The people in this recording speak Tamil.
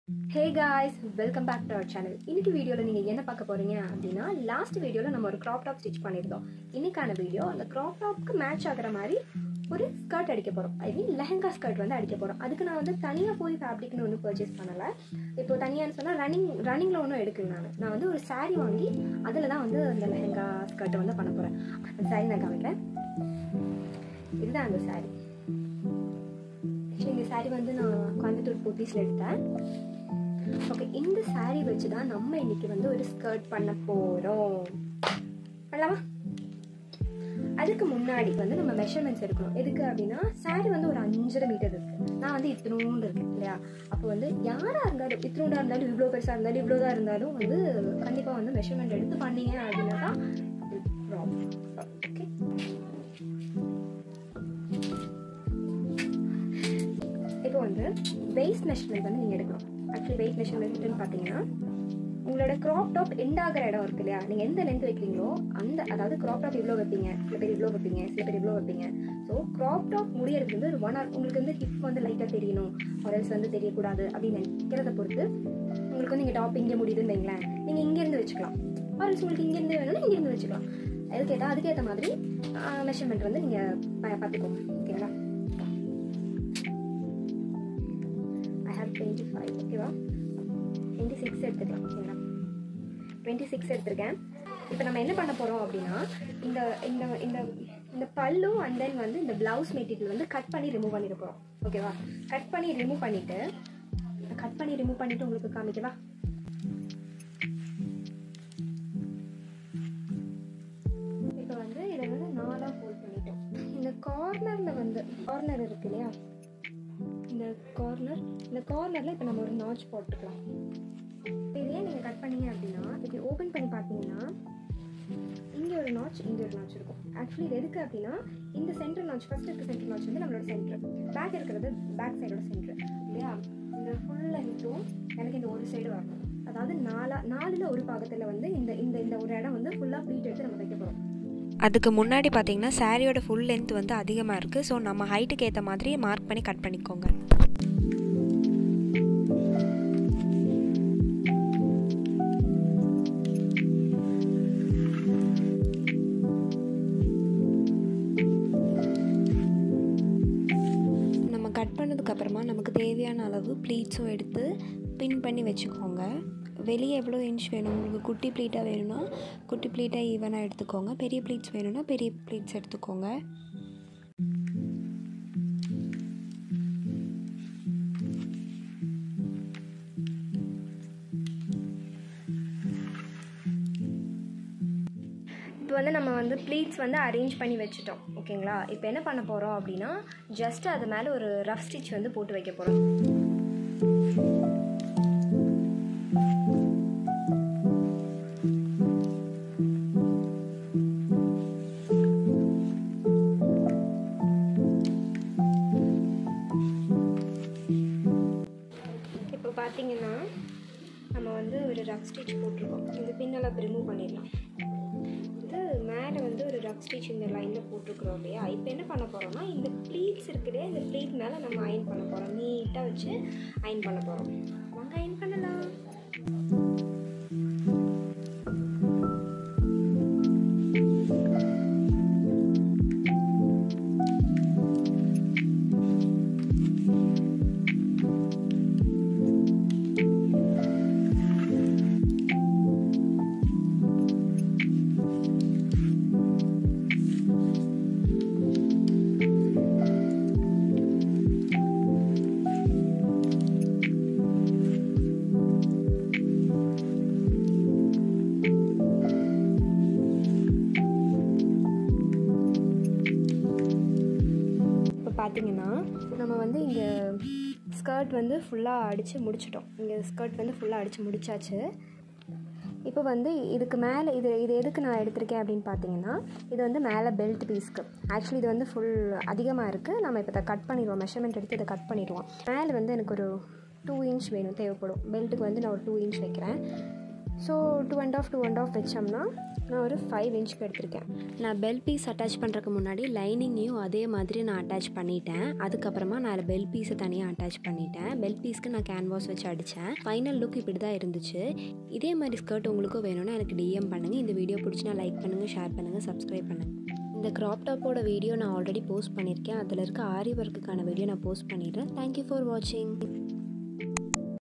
hey guys welcome back to our channel இன்னைக்கு வீடியோவில் நீங்கள் என்ன பார்க்க போகிறீங்க அப்படின்னா லாஸ்ட் வீடியோவில் நம்ம ஒரு க்ராப் டாப் ஸ்டிச் பண்ணியிருந்தோம் இன்னைக்கான வீடியோ அந்த க்ராப் டாப்க்கு மேட்ச் ஆகிற மாதிரி ஒரு ஸ்கர்ட் அடிக்க போகிறோம் ஐ மீன் லெஹங்கா ஸ்கர்ட் வந்து அடிக்க போகிறோம் அதுக்கு நான் வந்து தனியாக போய் ஃபேப்ரிக்னு ஒன்றும் பர்ச்சேஸ் பண்ணலை இப்போ தனியான்னு சொன்னால் ரன்னிங் ரன்னிங்கில் ஒன்றும் எடுக்கல நான் நான் வந்து ஒரு saree வாங்கி அதில் தான் வந்து அந்த லெஹங்கா ஸ்கர்ட்டை வந்து பண்ண போகிறேன் அந்த saree நான் காமிக்கிறேன் இதுதான் அந்த saree ஆக்சுவலி இந்த saree வந்து நான் கோயம்புத்தூர் போத்தீஸில் எடுத்தேன் ஓகே இந்த saree வச்சு தான் நம்ம இன்னைக்கு வந்து ஒரு ஸ்கர்ட் பண்ண போகிறோம் பண்ணலாமா அதுக்கு முன்னாடி வந்து நம்ம மெஷர்மெண்ட்ஸ் எடுக்கணும் எதுக்கு அப்படின்னா saree வந்து ஒரு அஞ்சரை மீட்டர் இருக்கு நான் வந்து இத்தினூண்டு இருக்கேன் இல்லையா அப்போ வந்து யாராக இருந்தாலும் இத்தினூண்டா இருந்தாலும் இவ்வளோ பெருசாக இருந்தாலும் இவ்வளோ தான் இருந்தாலும் வந்து கண்டிப்பாக வந்து மெஷர்மெண்ட் எடுத்து பண்ணீங்க அப்படின்னா தான் ஓகே இப்போ வந்து வெயிட் மெஷர்மெண்ட் வந்து நீங்கள் எடுக்கணும் ஆக்சுவலி வெயிட் மெஷர்மெண்ட்னு பார்த்தீங்கன்னா உங்களோட க்ராப் டாப் எண்ட் ஆகிற இடம் இருக்கு இல்லையா நீங்கள் எந்த லென்த் வைக்கிறீங்களோ அந்த அதாவது க்ராப் டாப் இவ்வளோ வைப்பீங்க சில பேர் இவ்வளோ வைப்பீங்க சில பேர் இவ்வளோ வைப்பீங்க ஸோ க்ராப் டாப் முடியறது வந்து ஒரு ஒன் ஆர் உங்களுக்கு வந்து ஹிப் வந்து லைட்டாக தெரியணும் ஆரல்ஸ் வந்து தெரியக்கூடாது அப்படின்னு நினைக்கிறத பொறுத்து உங்களுக்கு வந்து இங்கே டாப் இங்கே முடியுதுன்னு வைங்களேன் நீங்கள் இங்கேருந்து வச்சுக்கலாம் ஆரல்ஸ் உங்களுக்கு இங்கேருந்து வேணும்னா இங்கேருந்து வச்சுக்கலாம் அதுக்கேற்ற அதுக்கேற்ற மாதிரி மெஷர்மெண்ட் வந்து நீங்கள் பார்த்துக்கோங்க ஓகேங்களா ஐ ஹாவ் டுவெண்ட்டி ஃபைவ் ஓகேவா டுவெண்ட்டி சிக்ஸ் எடுத்துக்கலாம் ஓகேங்களா டுவெண்ட்டி சிக்ஸ் எடுத்திருக்கேன் இப்போ நம்ம என்ன பண்ண போகிறோம் அப்படின்னா இந்த இந்த இந்த இந்த பல்லும் அண்ட் தென் வந்து இந்த ப்ளவுஸ் மெட்டீரியல் வந்து கட் பண்ணி ரிமூவ் பண்ணிட போகிறோம் ஓகேவா கட் பண்ணி ரிமூவ் பண்ணிவிட்டு கட் பண்ணி ரிமூவ் பண்ணிவிட்டு உங்களுக்கு காமிக்கவா இப்போ வந்து இதை வந்து நாலாக ஃபோல்ட் பண்ணிட்டோம் இந்த கார்னரில் வந்து கார்னர் இருக்கு இல்லையா இந்த கார்னர் இந்த கார்னரில் இப்போ நம்ம ஒரு நாச் போட்டுக்கலாம் இப்போ இதே நீங்கள் கட் பண்ணீங்க அப்படின்னா இப்படி ஓப்பன் பண்ணி பார்த்தீங்கன்னா இங்கே ஒரு நாச் இங்கே ஒரு நாச் இருக்கும் ஆக்சுவலி இது எதுக்கு அப்படின்னா இந்த சென்டர் நாச் ஃபர்ஸ்ட் இருக்க சென்டர் நாச் வந்து நம்மளோட சென்டர் பேக் இருக்கிறது பேக் சைடோட சென்டர் இல்லையா இந்த ஃபுல் லென்த்தும் எனக்கு இந்த ஒரு சைடு வரணும் அதாவது நாலா நாலில் ஒரு பாகத்தில் வந்து இந்த இந்த இந்த ஒரு இடம் வந்து ஃபுல்லாக ப்ளீட் எடுத்து நம்ம வைக்க போகிறோம் அதுக்கு முன்னாடி பார்த்தீங்கன்னா சாரியோட ஃபுல் லென்த் வந்து அதிகமாக இருக்குது ஸோ நம்ம ஹைட்டுக்கு ஏற்ற மாதிரி மார்க் பண்ணி கட் பண்ணிக்கோங்க நம்ம கட் பண்ணதுக்கப்புறமா நமக்கு தேவையான அளவு ப்ளீட்ஸும் எடுத்து பின் பண்ணி வச்சுக்கோங்க வெளியே எவ்வளோ இன்ச் வேணும் உங்களுக்கு குட்டி ப்ளீட்டாக வேணும்னா குட்டி ப்ளீட்டாக ஈவனாக எடுத்துக்கோங்க பெரிய ப்ளீட்ஸ் வேணும்னா பெரிய ப்ளீட்ஸ் எடுத்துக்கோங்க இப்போ வந்து நம்ம வந்து ப்ளீட்ஸ் வந்து அரேஞ்ச் பண்ணி வச்சுட்டோம் ஓகேங்களா இப்போ என்ன பண்ண போகிறோம் அப்படின்னா ஜஸ்ட் அது மேலே ஒரு ரஃப் ஸ்டிச் வந்து போட்டு வைக்க போகிறோம் இப்போ பார்த்தீங்கன்னா நம்ம வந்து ஒரு ரஃப் ஸ்டிச் போட்டிருக்கோம் இந்த பின்னெல்லாம் ரிமூவ் பண்ணிடலாம் இது மேலே வந்து ஒரு ரஃப் ஸ்டிச் இந்த லைனில் போட்டிருக்கிறோம் இல்லையா இப்போ என்ன பண்ண போகிறோம்னா இந்த ப்ளீட்ஸ் இருக்குதே இந்த ப்ளீட் மேலே நம்ம அயன் பண்ண போகிறோம் நீட்டாக வச்சு அயன் பண்ண போகிறோம் வாங்க அயன் பண்ணலாம் இப்போ பார்த்தீங்கன்னா நம்ம வந்து இங்கே ஸ்கர்ட் வந்து ஃபுல்லாக அடித்து முடிச்சிட்டோம் இங்கே ஸ்கர்ட் வந்து ஃபுல்லாக அடித்து முடிச்சாச்சு இப்போ வந்து இதுக்கு மேலே இது இது எதுக்கு நான் எடுத்திருக்கேன் அப்படின்னு பார்த்தீங்கன்னா இது வந்து மேலே பெல்ட் பீஸ்க்கு ஆக்சுவலி இது வந்து ஃபுல் அதிகமாக இருக்குது நம்ம இப்போ இதை கட் பண்ணிடுவோம் மெஷர்மெண்ட் எடுத்து இதை கட் பண்ணிடுவோம் மேலே வந்து எனக்கு ஒரு டூ இன்ச் வேணும் தேவைப்படும் பெல்ட்டுக்கு வந்து நான் ஒரு டூ இன்ச் வைக்கிறேன் so two and half two and half வச்சோம்னா நான் ஒரு ஃபைவ் இன்ச்சுக்கு எடுத்திருக்கேன் நான் பெல் பீஸ் அட்டாச் பண்ணுறதுக்கு முன்னாடி லைனிங்கையும் அதே மாதிரி நான் அட்டாச் பண்ணிட்டேன் அதுக்கப்புறமா நான் பெல் பீஸை தனியாக அட்டாச் பண்ணிட்டேன் பெல் பீஸ்க்கு நான் கேன்வாஸ் வச்சு அடித்தேன் ஃபைனல் லுக் இப்படி தான் இருந்துச்சு இதே மாதிரி ஸ்கர்ட் உங்களுக்கும் வேணும்னா எனக்கு டிஎம் பண்ணுங்கள் இந்த வீடியோ பிடிச்சினா லைக் பண்ணுங்கள் ஷேர் பண்ணுங்கள் சப்ஸ்கிரைப் பண்ணுங்கள் இந்த க்ராப் டாப்போட வீடியோ நான் ஆல்ரெடி போஸ்ட் பண்ணியிருக்கேன் அதில் இருக்க ஆரி ஒர்க்குக்கான வீடியோ நான் போஸ்ட் பண்ணிடுறேன் தேங்க்யூ ஃபார் வாட்சிங்